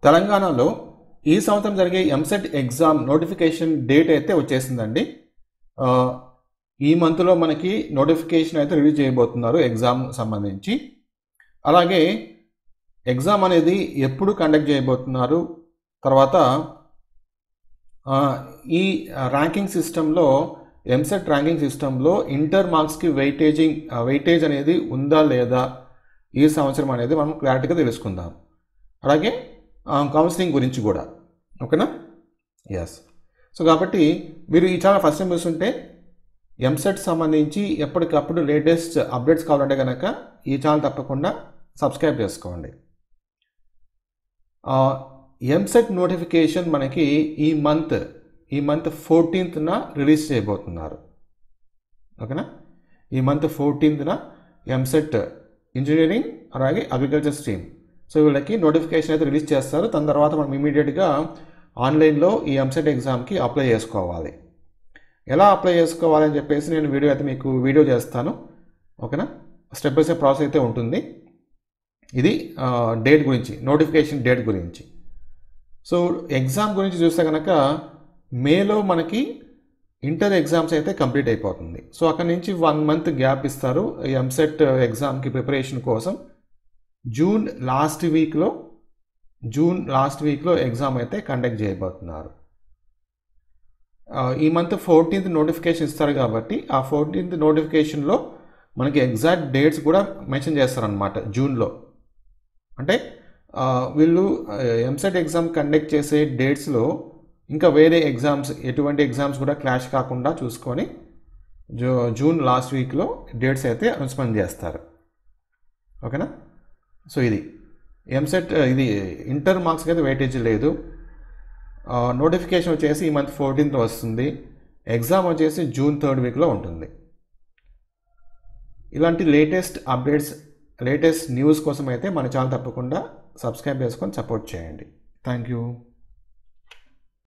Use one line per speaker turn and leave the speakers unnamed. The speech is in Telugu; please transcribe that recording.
తెలంగాణలో ఈ సంవత్సరం జరిగే ఎంసెట్ ఎగ్జామ్ నోటిఫికేషన్ డేట్ అయితే వచ్చేసిందండి ఆ, ఈ మంత్లో మనకి నోటిఫికేషన్ అయితే రిలీజ్ చేయబోతున్నారు ఎగ్జామ్ సంబంధించి అలాగే ఎగ్జామ్ అనేది ఎప్పుడు కండక్ట్ చేయబోతున్నారు తర్వాత ఆ, ఈ ర్యాంకింగ్ సిస్టంలో ఎంసెట్ ర్యాంకింగ్ సిస్టంలో ఇంటర్ మార్క్స్కి వెయిటేజింగ్ వెయిటేజ్ అనేది ఉందా లేదా ఈ సంవత్సరం అనేది మనం క్లారిటీగా తెలుసుకుందాం అలాగే కౌన్సిలింగ్ గురించి కూడా ఓకేనా ఎస్ సో కాబట్టి మీరు ఈ ఛానల్ ఫస్ట్ టైం చూస్తుంటే ఎంసెట్ సంబంధించి ఎప్పటికప్పుడు లేటెస్ట్ అప్డేట్స్ కావాలంటే కనుక ఈ ఛానల్ తప్పకుండా సబ్స్క్రైబ్ చేసుకోండి ఎంసెట్ నోటిఫికేషన్ మనకి ఈ మంత్ ఈ మంత్ ఫోర్టీన్త్న రిలీజ్ చేయబోతున్నారు ఓకేనా ఈ మంత్ ఫోర్టీన్త్న ఎంసెట్ ఇంజనీరింగ్ అలాగే అగ్రికల్చర్ స్ట్రీమ్ సో వీళ్ళకి నోటిఫికేషన్ అయితే రిలీజ్ చేస్తారు దాని తర్వాత మనం ఇమీడియట్గా ఆన్లైన్లో ఈ ఎంసెట్ ఎగ్జామ్కి అప్లై చేసుకోవాలి ఎలా అప్లై చేసుకోవాలి అని చెప్పేసి నేను వీడియో అయితే మీకు వీడియో చేస్తాను ఓకేనా స్టెప్ బై స్టెప్ ప్రాసెస్ అయితే ఉంటుంది ఇది డేట్ గురించి నోటిఫికేషన్ డేట్ గురించి సో ఎగ్జామ్ గురించి చూస్తే కనుక మేలో మనకి ఇంటర్ ఎగ్జామ్స్ అయితే కంప్లీట్ అయిపోతుంది సో అక్కడ నుంచి వన్ మంత్ గ్యాప్ ఇస్తారు ఈ ఎంసెట్ ఎగ్జామ్కి ప్రిపరేషన్ కోసం జూన్ లాస్ట్ వీక్లో జూన్ లాస్ట్ వీక్లో ఎగ్జామ్ అయితే కండక్ట్ చేయబోతున్నారు ఆ, ఈ మంత్ ఫోర్టీన్త్ నోటిఫికేషన్ ఇస్తారు కాబట్టి ఆ ఫోర్టీన్త్ నోటిఫికేషన్లో మనకి ఎగ్జాక్ట్ డేట్స్ కూడా మెన్షన్ చేస్తారనమాట జూన్లో అంటే ఆ, వీళ్ళు ఎంసెట్ ఎగ్జామ్ కండక్ట్ చేసే డేట్స్లో ఇంకా వేరే ఎగ్జామ్స్ ఎటువంటి ఎగ్జామ్స్ కూడా క్లాష్ కాకుండా చూసుకొని జూ జూన్ లాస్ట్ వీక్లో డేట్స్ అయితే అనౌన్స్మెంట్ చేస్తారు ఓకేనా సో ఇది ఎంసెట్ ఇది ఇంటర్ మార్క్స్కి అయితే వెయిటేజ్ లేదు నోటిఫికేషన్ వచ్చేసి ఈ మంత్ ఫోర్టీన్త్ వస్తుంది ఎగ్జామ్ వచ్చేసి జూన్ థర్డ్ వీక్లో ఉంటుంది ఇలాంటి లేటెస్ట్ అప్డేట్స్ లేటెస్ట్ న్యూస్ కోసం అయితే మన ఛానల్ తప్పకుండా సబ్స్క్రైబ్ చేసుకొని సపోర్ట్ చేయండి థ్యాంక్ యూ